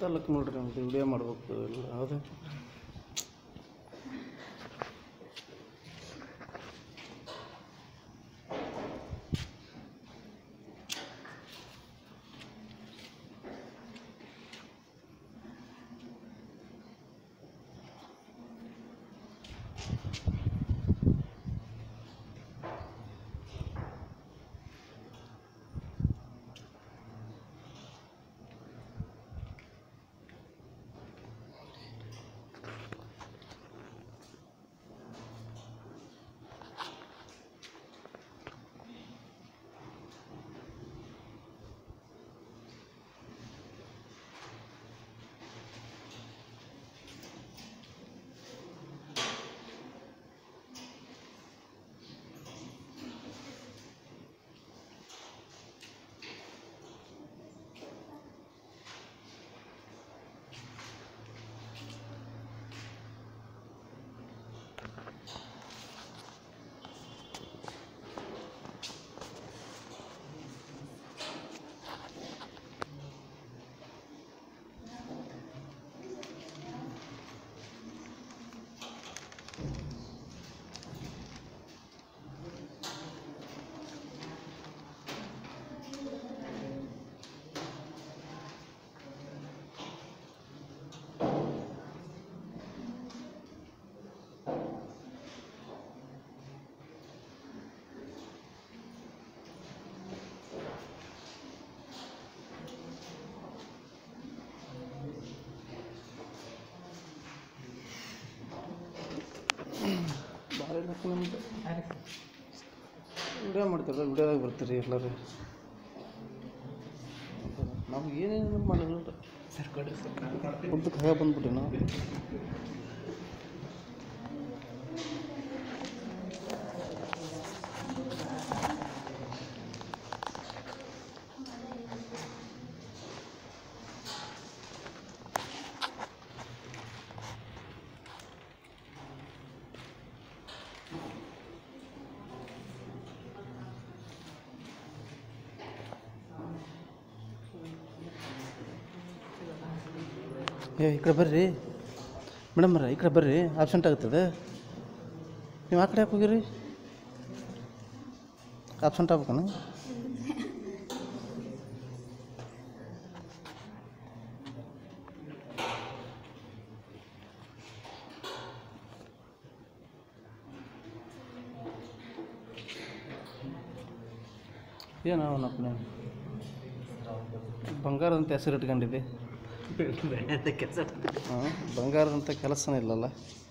luck ನೋಡ್ರಿ ನಮ್ದು video ಮಾಡ್ಬೇಕು ಎಲ್ಲ ಹೌದು ಭಾಳ ಲಕ್ ನಮ್ದು ವಿಡಿಯೋ ಮಾಡ್ತೀರ ವಿಡಿಯೋದಾಗ ಬರ್ತೀರಿ ಎಲ್ಲರೂ ನಾವು ಏನೇನು ಮಾಡಿಲ್ಲ ಸರ್ ಕೊಡ್ರಿ ಸರ್ ನಾನು ಮಾಡ್ತೀನಿ ಉದ್ದಕ್ಕೆ ಹಾಗೆ ಬಂದ್ಬಿಟ್ಟು ನಾವು ಏ ಈ ಕಡೆ ಬರ್ರಿ ಮೇಡಮ್ರ ಈ ಕಡೆ ಬರ್ರಿ ಆಬ್ಸೆಂಟ್ ಆಗ್ತದೆ ನೀವು ಆ ಕಡೆ ಯಾಕೆ ಹೋಗಿರಿ ಆಬ್ಸೆಂಟ್ ಆಗ್ಬೇಕನ ಏನು ಅವನಪ್ಪನ ಬಂಗಾರದಂತ ಹೆಸರು ಇಟ್ಕೊಂಡಿದ್ದೆ ಕೆಲಸ ಹಾಂ ಬಂಗಾರದಂಥ ಕೆಲಸನೇ ಇಲ್ಲಲ್ಲ